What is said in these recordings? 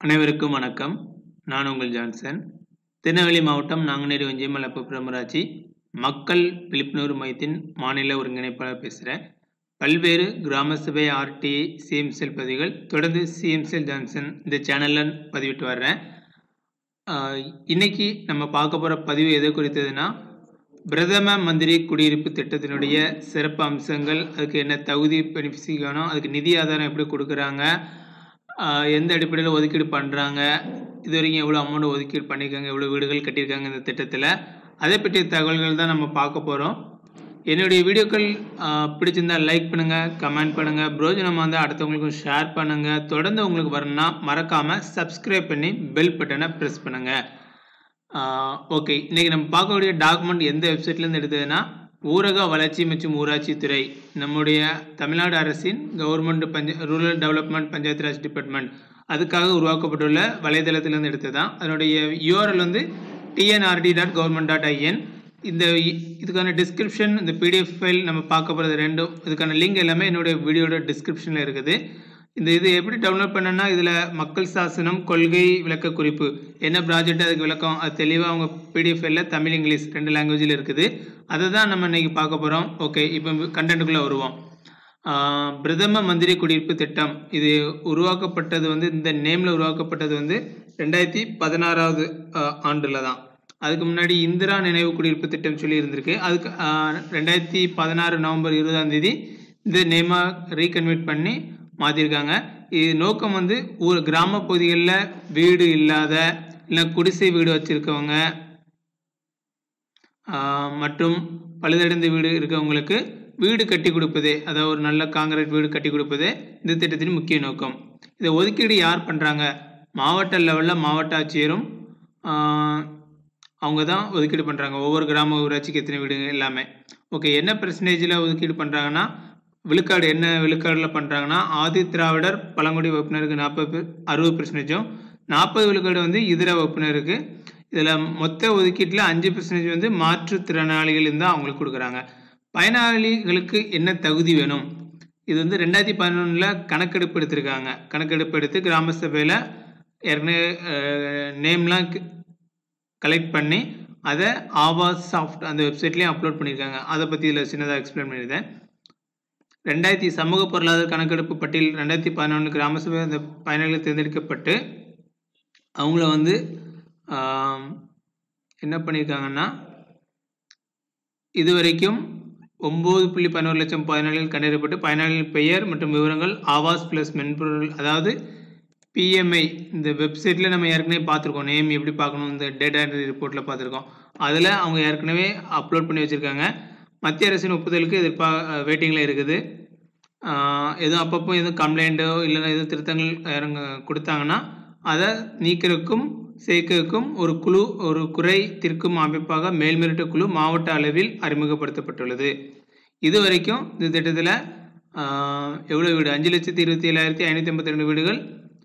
அனைவருக்கும் வணக்கம் நான் உங்கள் ஜான்சன் திருநெல்வேலி மாவட்டம் நாங்குநேரி ஒன்றியம் மலப்பு பிரமராட்சி மக்கள் விழிப்புணர்வு மையத்தின் மாநில ஒருங்கிணைப்பாளர் பேசுகிறேன் பல்வேறு கிராம சபை ஆர்டிஐ சிஎம்செல் பதிவுகள் தொடர்ந்து சிஎம்செல் ஜான்சன் இந்த சேனலில் பதிவிட்டு வர்றேன் ஆஹ் இன்னைக்கு நம்ம பார்க்க போகிற பதிவு எதை குறித்ததுன்னா பிரதம மந்திரி குடியிருப்பு திட்டத்தினுடைய சிறப்பு அம்சங்கள் அதுக்கு என்ன தகுதி பெனிஃபிட்ஸ் வேணும் அதுக்கு நிதி ஆதாரம் எப்படி கொடுக்குறாங்க ஆஹ் எந்த அடிப்படையில் ஒதுக்கீடு பண்ணுறாங்க இது வரைக்கும் எவ்வளோ அமௌண்ட் ஒதுக்கீடு பண்ணியிருக்காங்க எவ்வளோ வீடுகள் கட்டியிருக்காங்க இந்த திட்டத்தில் அதை பற்றிய தகவல்கள் தான் நம்ம பார்க்க போகிறோம் என்னுடைய வீடியோக்கள் ஆஹ் பிடிச்சிருந்தா லைக் பண்ணுங்கள் கமெண்ட் பண்ணுங்கள் பிரோஜனமாக இருந்தால் அடுத்தவங்களுக்கும் ஷேர் பண்ணுங்கள் தொடர்ந்து உங்களுக்கு வரணும்னா மறக்காமல் சப்ஸ்கிரைப் பண்ணி பெல் பட்டனை ப்ரெஸ் பண்ணுங்கள் ஓகே இன்றைக்கி நம்ம பார்க்கக்கூடிய டாக்குமெண்ட் எந்த வெப்சைட்லேருந்து எடுத்ததுன்னா ஊரக வளர்ச்சி மற்றும் ஊராட்சி துறை நம்முடைய தமிழ்நாடு அரசின் கவர்மெண்ட் பஞ்ச rural development panchayat raj department அதுக்காக உருவாக்கப்பட்டுள்ள வலைதளத்திலேருந்து எடுத்ததான் அதனுடைய யூஆர்எல் வந்து TNRD dot government dot IN இந்த இ- இதுக்கான டிஸ்கிரிப்ஷன் இந்த பிடிஎஃப் ஃபைல் நம்ம பார்க்க போகிறது ரெண்டும் இதுக்கான லிங்க் எல்லாமே என்னுடைய வீடியோட டிஸ்கிரிப்ஷனில் இருக்குது இந்த இது எப்படி டவுன்லோட் பண்ணனா இதில் மக்கள் சாசனம் கொள்கை விளக்க குறிப்பு என்ன ப்ராஜெக்ட் அதுக்கு விளக்கம் அது தெளிவாக அவங்க பிடிஎஃப் ஃபைலில் தமிழ் இங்கிலீஷ் ரெண்டு லாங்குவேஜில் இருக்குது அதை தான் நம்ம இன்னைக்கு பார்க்க போகிறோம் ஓகே இப்போ கண்டென்ட்டுக்குள்ளே வருவோம் ஆஹ் பிரதம மந்திரி குடியிருப்பு திட்டம் இது உருவாக்கப்பட்டது வந்து இந்த நேமில் உருவாக்கப்பட்டது வந்து ரெண்டாயிரத்தி பதினாறாவது ஆண்டில் தான் அதுக்கு முன்னாடி இந்திரா நினைவு குடியிருப்பு திட்டம் சொல்லி இருந்திருக்கு அதுக்கு ஆஹ் ரெண்டாயிரத்தி பதினாறு நவம்பர் இருபதாம் தேதி இந்த நேமாக ரீகன்வெர்ட் பண்ணி மாற்றிருக்காங்க இது நோக்கம் வந்து ஊர் கிராம பகுதிகளில் வீடு இல்லாத இல்லை குடிசை வீடு வச்சுருக்கவங்க மற்றும் பழுதடைந்த வீடு இருக்கவங்களுக்கு வீடு கட்டி கொடுப்பதே அதாவது ஒரு நல்ல காங்கிரீட் வீடு கட்டி கொடுப்பதே இந்த திட்டத்தின் முக்கிய நோக்கம் இதை ஒதுக்கீடு யார் பண்ணுறாங்க மாவட்ட லெவலில் மாவட்ட ஆட்சியரும் ஆஹ், அவங்க தான் ஒதுக்கீடு பண்ணுறாங்க ஒவ்வொரு கிராம ஊராட்சிக்கு எத்தனை வீடு எல்லாமே ஓகே என்ன பெர்சன்டேஜில் ஒதுக்கீடு பண்ணுறாங்கன்னா விழுக்காடு என்ன விழுக்காடில் பண்ணுறாங்கன்னா ஆதி திராவிடர் பழங்குடி வகுப்பினருக்கு நாற்பது அறுபது பெர்சன்டேஜும் நாற்பது விழுக்காடு வந்து இதர வகுப்பினருக்கு இதில் மொத்த ஒதுக்கீட்டில் அஞ்சு பெர்சன்டேஜ் வந்து மாற்றுத்திறனாளிகள் இருந்தால் அவங்களுக்கு கொடுக்குறாங்க பயனாளிகளுக்கு என்ன தகுதி வேணும் இது வந்து ரெண்டாயிரத்தி பதினொன்றில் கணக்கெடுப்பு எடுத்திருக்காங்க கணக்கெடுப்பு எடுத்து கிராம சபையில் ஏற்கனவே நேம்லாம் கலெக்ட் பண்ணி அதை ஆவாஸ் சாஃப்ட் அந்த வெப்சைட்லேயும் அப்லோட் பண்ணியிருக்காங்க அதை பற்றி இதில் சின்னதாக எக்ஸ்பிளைன் பண்ணியிருந்தேன் ரெண்டாயிரத்தி சமூக பொருளாதார கணக்கெடுப்பு பட்டியல் ரெண்டாயிரத்தி பதினொன்று கிராம சபை அந்த பயனாளிகள் தேர்ந்தெடுக்கப்பட்டு அவங்கள வந்து ஆம், என்ன பண்ணியிருக்காங்கன்னா இதுவரைக்கும் ஒம்பது புள்ளி பதினோரு லட்சம் பயனாளிகள் கண்டறியப்பட்டு பயனாளிகள் பெயர் மற்றும் விவரங்கள் ஆவாஸ் ப்ளஸ் மென்பொருள் அதாவது பிஎம்ஐ இந்த வெப்சைட்டில் நம்ம ஏற்கனவே பார்த்துருக்கோம் நேம் எப்படி பார்க்கணும் இந்த டேட்டா என்ட்ரி ரிப்போர்ட்டில் பார்த்துருக்கோம் அதில் அவங்க ஏற்கனவே அப்லோட் பண்ணி வச்சுருக்காங்க மத்திய அரசின் ஒப்புதலுக்கு எதிர்பா வெயிட்டிங்கில் இருக்குது ஆஹ் எதுவும் அப்பப்போ எதுவும் கம்ப்ளைண்ட்டோ இல்லைன்னா எதுவும் திருத்தங்கள் இறங்க கொடுத்தாங்கன்னா அதை நீக்கிறதுக்கும் சேர்க்கிறதுக்கும் ஒரு குழு ஒரு குறை தீர்க்கும் அமைப்பாக மேல்முறையீட்டு குழு மாவட்ட அளவில் அறிமுகப்படுத்தப்பட்டுள்ளது இது வரைக்கும் இந்த திட்டத்தில் எவ்வளோ வீடு அஞ்சு லட்சத்தி இருபத்தி ஏழாயிரத்தி ஐநூற்றி ஐம்பத்தி ரெண்டு வீடுகள்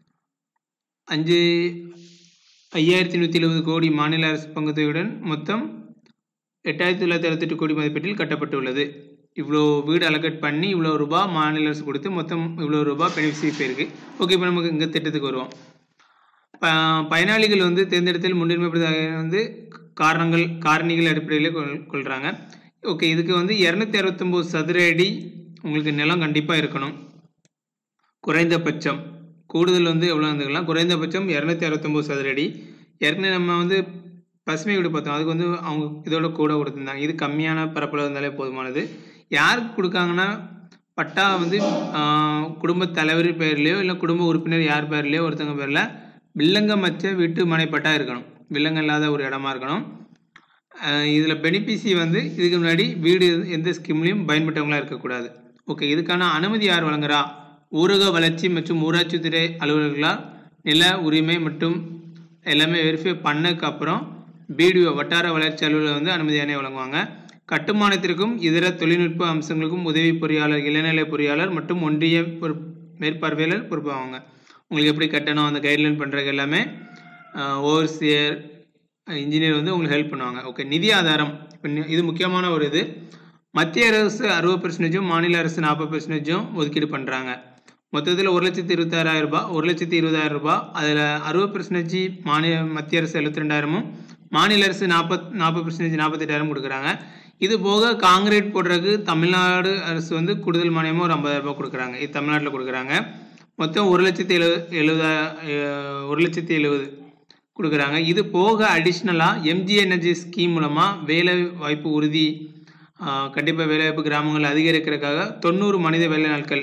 அஞ்சு ஐயாயிரத்தி நூற்றி எழுபது கோடி மாநில அரசு பங்குத்தொகையுடன் மொத்தம் எட்டாயிரத்தி தொள்ளாயிரத்தி அறுபத்தெட்டு கோடி மதிப்பீட்டில் கட்டப்பட்டுள்ளது இவ்வளோ வீடு அலோகேட் பண்ணி இவ்வளோ ரூபாய் மாநில அரசு கொடுத்து மொத்தம் இவ்வளோ ரூபாய் பெனிஃபிட்ஸி போயிருக்கு ஓகே இப்போ நமக்கு இங்கே திட்டத்துக்கு வருவோம் ப பயனாளிகள் வந்து தேர்ந்தெடுத்தல் முன்னுரிமைப்படுத்த வந்து காரணங்கள் காரணிகள் அடிப்படையில் கொள் கொள்கிறாங்க ஓகே இதுக்கு வந்து இரநூத்தி அறுபத்தொம்போது சதுர அடி உங்களுக்கு நிலம் கண்டிப்பாக இருக்கணும் குறைந்தபட்சம் கூடுதல் வந்து எவ்வளோ இருந்துக்கலாம் குறைந்தபட்சம் இரநூத்தி அறுபத்தொம்போது சதுர அடி ஏற்கனவே நம்ம வந்து பசுமை வீடு பார்த்தோம் அதுக்கு வந்து அவங்க இதோட கூட கொடுத்துருந்தாங்க இது கம்மியான பரப்பளவு இருந்தாலே போதுமானது யாருக்கு கொடுக்காங்கன்னா பட்டா வந்து ஆஹ், குடும்ப தலைவர் பேர்லேயோ இல்லை குடும்ப உறுப்பினர் யார் பேர்லேயோ ஒருத்தவங்க பேரில் வில்லங்கமற்ற வீட்டு மனை பட்டா இருக்கணும் வில்லங்கம் இல்லாத ஒரு இடமா இருக்கணும் இதில் பெனிஃபிஷி வந்து இதுக்கு முன்னாடி வீடு எந்த ஸ்கீம்லையும் பயன்பட்டவங்களா இருக்கக்கூடாது ஓகே இதுக்கான அனுமதி யார் வழங்குறா ஊரக வளர்ச்சி மற்றும் ஊராட்சித்துறை அலுவலர்களால் நில உரிமை மற்றும் எல்லாமே வெரிஃபை பண்ணதுக்கு அப்புறம் பிடிஓ வட்டார வளர்ச்சி அலுவலர் வந்து அனுமதி ஆணையம் வழங்குவாங்க கட்டுமானத்திற்கும் இதர தொழில்நுட்ப அம்சங்களுக்கும் உதவி பொறியாளர் இளநிலை பொறியாளர் மற்றும் ஒன்றிய பொறுப் மேற்பார்வையாளர் பொறுப்பாவாங்க உங்களுக்கு எப்படி கட்டணும் அந்த கைட்லைன் பண்ணுறதுக்கு எல்லாமே ஓவர்சியர் இன்ஜினியர் வந்து உங்களுக்கு ஹெல்ப் பண்ணுவாங்க ஓகே நிதி ஆதாரம் இப்போ நி- இது முக்கியமான ஒரு இது மத்திய அரசு அறுபது பெர்சன்டேஜும் மாநில அரசு நாற்பது பெர்சன்டேஜும் ஒதுக்கீடு பண்ணுறாங்க மொத்தத்தில் ஒரு லட்சத்தி இருபத்தாறாயிரம் ரூபாய் ஒரு லட்சத்தி இருபதாயிரம் ரூபாய் அதில் அறுபது பர்சன்டேஜ் மாநில மத்திய அரசு எழுபத்தி ரெண்டாயிரமும் மாநில அரசு நாற்பத் நாற்பது பர்சன்டேஜ் நாற்பத்தெட்டாயிரம் கொடுக்குறாங்க இது போக காங்கிரீட் போடுறதுக்கு தமிழ்நாடு அரசு வந்து கூடுதல் மானியமாக ஒரு ஐம்பதாயிரம் ரூபாய் கொடுக்குறாங்க இது தமிழ்நாட்டில் கொடுக்குறாங்க மொத்தம் ஒரு லட்சத்தி எழுபது எழுபதா ஒரு லட்சத்தி எழுபது கொடுக்குறாங்க இது போக அடிஷ்னலாக எம்ஜி எனர்ஜி ஸ்கீம் மூலமாக வேலை வாய்ப்பு உறுதி கண்டிப்பாக வேலைவாய்ப்பு கிராமங்கள் அதிகரிக்கிறதுக்காக தொண்ணூறு மனித வேலை நாட்கள்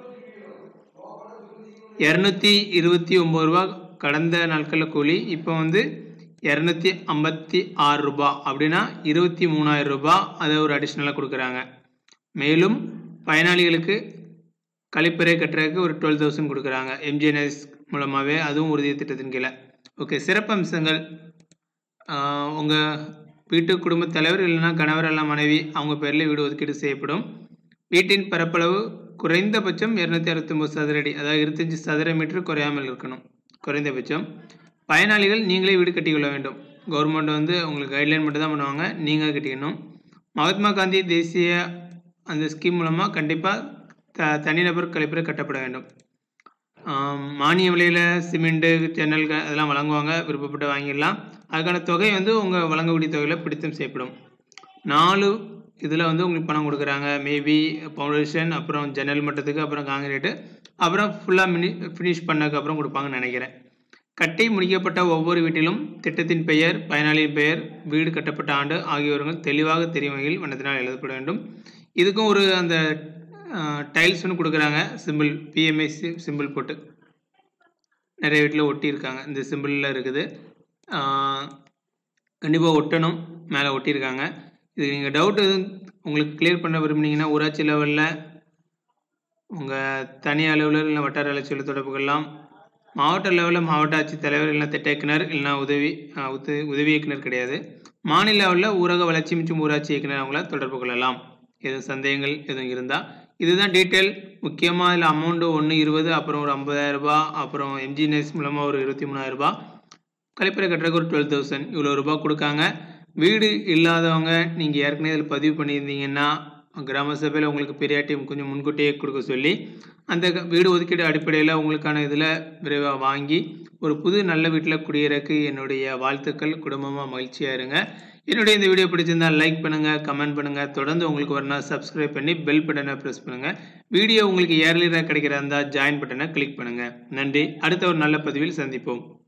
இரநூத்தி இருபத்தி ஒம்பது ரூபா கடந்த நாட்களில் கூலி இப்போ வந்து இரநூத்தி ஐம்பத்தி ஆறு ரூபா அப்படின்னா இருபத்தி மூணாயிரம் ரூபாய் அதை ஒரு அடிஷ்னலாக கொடுக்குறாங்க மேலும் பயனாளிகளுக்கு கழிப்பறை கட்டுறதுக்கு ஒரு டுவெல் தௌசண்ட் கொடுக்குறாங்க எம்ஜிஎன்எஸ் மூலமாகவே அதுவும் உறுதி திட்டத்தின் கீழே ஓகே சிறப்பு அம்சங்கள் உங்கள் வீட்டு குடும்பத் தலைவர் இல்லைன்னா கணவர் அல்ல மனைவி அவங்க பேரில் வீடு ஒதுக்கீடு செய்யப்படும் வீட்டின் பரப்பளவு குறைந்தபட்சம் இரநூத்தி அறுபத்தொம்பது சதுர அடி அதாவது இருபத்தஞ்சி சதுர மீட்டர் குறையாமல் இருக்கணும் குறைந்தபட்சம் பயனாளிகள் நீங்களே வீடு கட்டிக்கொள்ள வேண்டும் கவர்மெண்ட் வந்து உங்களுக்கு கைட்லைன் மட்டும் தான் பண்ணுவாங்க நீங்கள் கட்டிக்கணும் மகாத்மா காந்தி தேசிய அந்த ஸ்கீம் மூலமாக கண்டிப்பாக த தனிநபர் கழிப்பறை கட்டப்பட வேண்டும் மானிய விலையில் சிமெண்ட்டு ஜன்னல்கள் அதெல்லாம் வழங்குவாங்க விருப்பப்பட்டு வாங்கிடலாம் அதுக்கான தொகை வந்து உங்கள் வழங்கக்கூடிய தொகையில் பிடித்தம் செய்யப்படும் நாலு இதில் வந்து உங்களுக்கு பணம் கொடுக்குறாங்க மேபி ஃபவுண்டேஷன் அப்புறம் ஜன்னல் மட்டத்துக்கு அப்புறம் காங்கிரீட்டு அப்புறம் ஃபுல்லாக மினி ஃபினிஷ் பண்ணதுக்கப்புறம் கொடுப்பாங்கன்னு நினைக்கிறேன் கட்டி முடிக்கப்பட்ட ஒவ்வொரு வீட்டிலும் திட்டத்தின் பெயர் பயனாளியின் பெயர் வீடு கட்டப்பட்ட ஆண்டு ஆகியோர்கள் தெளிவாக தெரியும் வகையில் வண்ணத்தினால் எழுதப்பட வேண்டும் இதுக்கும் ஒரு அந்த டைல்ஸ் ஒன்று கொடுக்குறாங்க சிம்பிள் பிஎம்ஐ சிம்பிள் போட்டு நிறைய வீட்டில் ஒட்டியிருக்காங்க இந்த சிம்பிளில் இருக்குது கண்டிப்பாக ஒட்டணும் மேலே ஒட்டியிருக்காங்க இது நீங்கள் டவுட் எதுவும் உங்களுக்கு கிளியர் பண்ண விரும்புனீங்கன்னா ஊராட்சி லெவலில் உங்கள் தனி அலுவலர் இல்லை வட்டார வளர்ச்சியில் தொடர்பு கொள்ளலாம் மாவட்ட லெவலில் மாவட்ட ஆட்சித்தலைவர் இல்லைனா திட்ட இயக்குனர் இல்லைனா உதவி உதவி உதவி இயக்குனர் கிடையாது மாநில லெவலில் ஊரக வளர்ச்சி மற்றும் ஊராட்சி இயக்குனர் அவங்கள தொடர்பு கொள்ளலாம் எதுவும் சந்தேகங்கள் எதுவும் இருந்தால் இதுதான் டீட்டெயில் முக்கியமாக இதில் அமௌண்ட்டு ஒன்று இருபது அப்புறம் ஒரு ஐம்பதாயிரரூபா அப்புறம் எம்ஜிஎன்எஸ் மூலமாக ஒரு இருபத்தி மூணாயிரரூபா கழிப்பறை கட்டுறதுக்கு ஒரு டுவெல் தௌசண்ட் இவ்வளோ ரூபா கொடுக்காங்க வீடு இல்லாதவங்க நீங்கள் ஏற்கனவே இதில் பதிவு பண்ணியிருந்தீங்கன்னா கிராம சபையில் உங்களுக்கு பெரியாட்டி கொஞ்சம் முன்கூட்டியே கொடுக்க சொல்லி அந்த வீடு ஒதுக்கீடு அடிப்படையில் உங்களுக்கான இதில் விரைவாக வாங்கி ஒரு புது நல்ல வீட்டில் குடியேறக்கு என்னுடைய வாழ்த்துக்கள் குடும்பமாக மகிழ்ச்சியாக இருங்க என்னுடைய இந்த வீடியோ பிடிச்சிருந்தால் லைக் பண்ணுங்கள் கமெண்ட் பண்ணுங்கள் தொடர்ந்து உங்களுக்கு வரணும் சப்ஸ்கிரைப் பண்ணி பெல் பட்டனை ப்ரெஸ் பண்ணுங்கள் வீடியோ உங்களுக்கு ஏர்லியராக கிடைக்கிறதா இருந்தால் ஜாயின் பட்டனை கிளிக் பண்ணுங்கள் நன்றி அடுத்த ஒரு நல்ல பதிவில் சந்திப்போம்